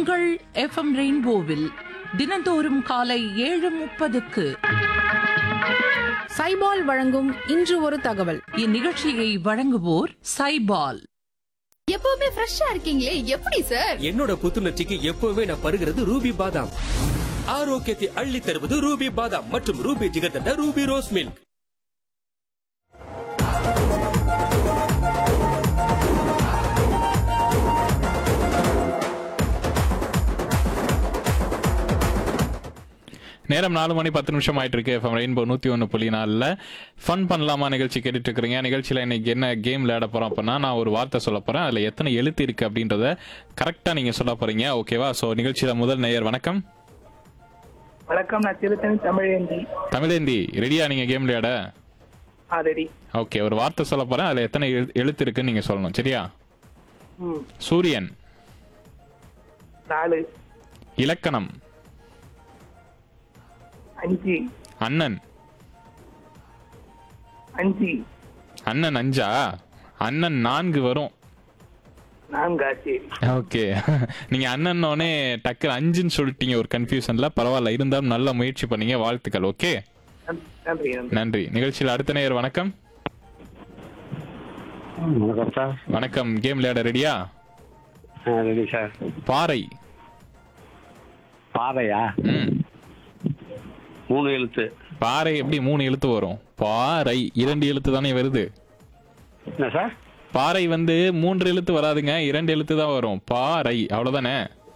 உங்கள் எஃப்எம் ரெயின்போவில் தினந்தோறும் காலை ஏழு முப்பதுக்கு சைபால் வழங்கும் இன்று ஒரு தகவல் இந்நிகழ்ச்சியை வழங்குவோர் சைபால் எப்பவுமே ஃப்ரெஷ்ஷா இருக்கீங்களே எப்படி சார் என்னோட புத்துணர்ச்சிக்கு எப்பவுமே நான் பருகிறது ரூபி பாதாம் ஆரோக்கியத்தை அள்ளி தருவது ரூபி பாதாம் மற்றும் Ruby jigarthanda Ruby rose milk நேரம் நாலு மணி பத்து நிமிஷம் ஆயிட்டு இருக்கு எஃப்எம் ரெயின்போ நூத்தி ஒன்று புள்ளி நாலில் ஃபன் பண்ணலாமா நிகழ்ச்சி கேட்டுட்டு இருக்கிறீங்க நிகழ்ச்சியில் இன்னைக்கு என்ன கேம் விளையாட போறோம் அப்படின்னா நான் ஒரு வார்த்தை சொல்ல போறேன் அதுல எத்தனை எழுத்து இருக்கு அப்படின்றத கரெக்டா நீங்க சொல்ல போறீங்க ஓகேவா ஸோ நிகழ்ச்சியில முதல் நேயர் வணக்கம் வணக்கம் நான் திருத்தணி தமிழேந்தி தமிழேந்தி ரெடியா நீங்க கேம் விளையாட ஆல்ரெடி ஓகே ஒரு வார்த்தை சொல்ல போறேன் அதுல எத்தனை எழு- எழுத்து இருக்குன்னு நீங்க சொல்லணும் சரியா ம் சூரியன் நாலு இலக்கணம் அஞ்சு அண்ணன் அஞ்சு அண்ணன் அஞ்சா அண்ணன் நான்கு வரும் நான்கா சரி ஓகே நீங்க அண்ணன்னோடனே டக்கு அஞ்சுன்னு சொல்லிட்டீங்க ஒரு கன்ஃபியூஷன்ல பரவாயில்ல இருந்தாலும் நல்ல முயற்சி பண்ணீங்க வாழ்த்துக்கள் ஓகே நன்றி, நன்றி நன்றி நன்றி நிகழ்ச்சியில் அடுத்த நேயர் வணக்கம் வணக்கம் சார் வணக்கம் கேம் விளையாட ரெடியா ஆ ரெடி சார் பாறை பாறையா ம் மூணு எழுத்து பாறை எப்படி மூணு எழுத்து வரும் பாறை இரண்டு எழுத்து தானே வருது என்ன சார் பாறை வந்து மூன்று எழுத்து வராதுங்க இரண்டு எழுத்து தான் வரும் பாறை அவ்வளவுதானே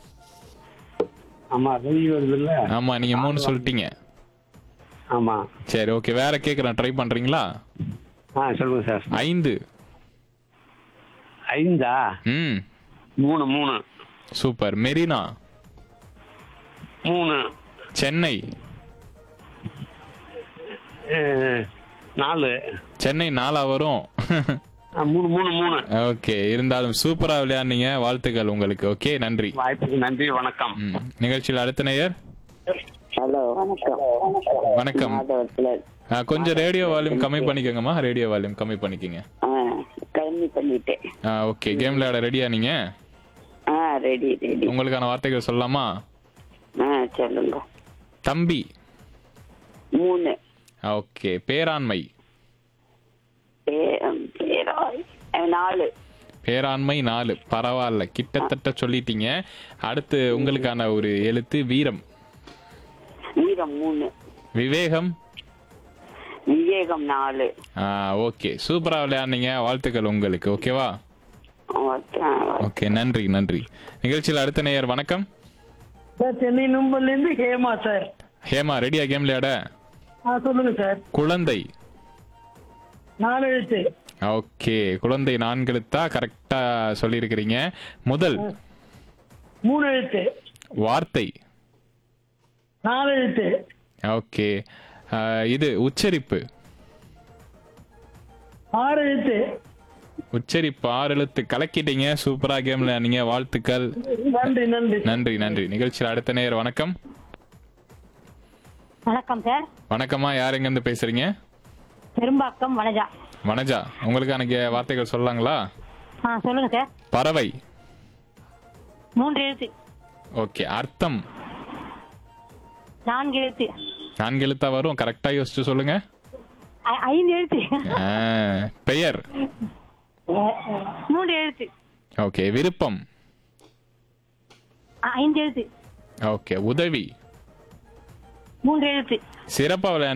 ஆமா ரெடி வருது இல்ல ஆமா நீங்க மூணு சொல்லிட்டீங்க ஆமா சரி ஓகே வேற கேக்குறேன் ட்ரை பண்றீங்களா ஆ சொல்லுங்க சார் ஐந்து ஐந்தா ம் மூணு மூணு சூப்பர் மெரினா மூணு சென்னை ஏ, நாலு சென்னை நாலா வரும் ஆ, மூணு மூணு மூணு ஓகே இருந்தாலும் சூப்பரா விளையாடுனீங்க வாழ்த்துக்கள் உங்களுக்கு ஓகே நன்றி வாய்ப்புக்கு நன்றி வணக்கம் ம். நிகழ்ச்சியில் அடுத்த நேயர் ஹலோ வணக்கம் வணக்கம் மாதவத்துல ஆ, கொஞ்சம் ரேடியோ வால்யூம் கம்மி பண்ணிக்கோங்கம்மா ரேடியோ வால்யூம் கம்மி பண்ணிக்கோங்க கம்மி பண்ணிட்டேன் ஆ, ஓகே கேம் விளையாட ரெடியா நீங்க ஆ ரெடி ரெடி உங்களுக்கான வார்த்தைகள் சொல்லலாமா ஆ சொல்லுங்க தம்பி மூணு ஓகே பேராண்மை பே- பேராய் அஹ், நாலு பேராண்மை நாலு பரவாயில்ல கிட்டத்தட்ட சொல்லிட்டீங்க அடுத்து உங்களுக்கான ஒரு எழுத்து வீரம் வீரம் மூணு விவேகம் விவேகம் நாலு ஆ, ஓகே சூப்பரா விளையாடுனீங்க வாழ்த்துக்கள் உங்களுக்கு ஓகேவா ஓகே. ஓகே நன்றி நன்றி நிகழ்ச்சியில் அடுத்த நேயர் வணக்கம் சார் சென்னை நும்பல்ல இருந்து ஹேமா சார் ஹேமா ரெடியா கேம் விளையாட ஆ சொல்லுங்க சார் குழந்தை நாலு எழுத்து ஓகே குழந்தை நான்கு எழுத்தா கரெக்டா சொல்லியிருக்கிறீங்க முதல் மூணு எழுத்து வார்த்தை நாலு எழுத்து ஓகே ஆ, இது உச்சரிப்பு ஆறு எழுத்து உச்சரிப்பு ஆறு எழுத்து கலக்கிட்டீங்க சூப்பரா கேம்ல நீங்க வாழ்த்துக்கள் நன்றி நன்றி நன்றி நன்றி நிகழ்ச்சியில் அடுத்த நேயர் வணக்கம் வணக்கம் சார் வணக்கம்மா யார் எங்க இருந்து பேசுறீங்க பெரும்பாக்கம் வனஜா வனஜா உங்களுக்கான கே- வார்த்தைகள் சொல்லலாங்களா ஆ சொல்லுங்க சார் பறவை மூன்று எழுத்து ஓகே அர்த்தம் நான்கு எழுத்து நான்கு எழுத்தா வரும் கரெக்டா யோசிச்சு சொல்லுங்க ஐ- ஐந்து எழுத்து ஆ, பெயர் மூன்று எழுத்து ஓகே விருப்பம் ஐந்து எழுத்து ஓகே உதவி மூன்று எழுத்து சிறப்பா விளையாண்டு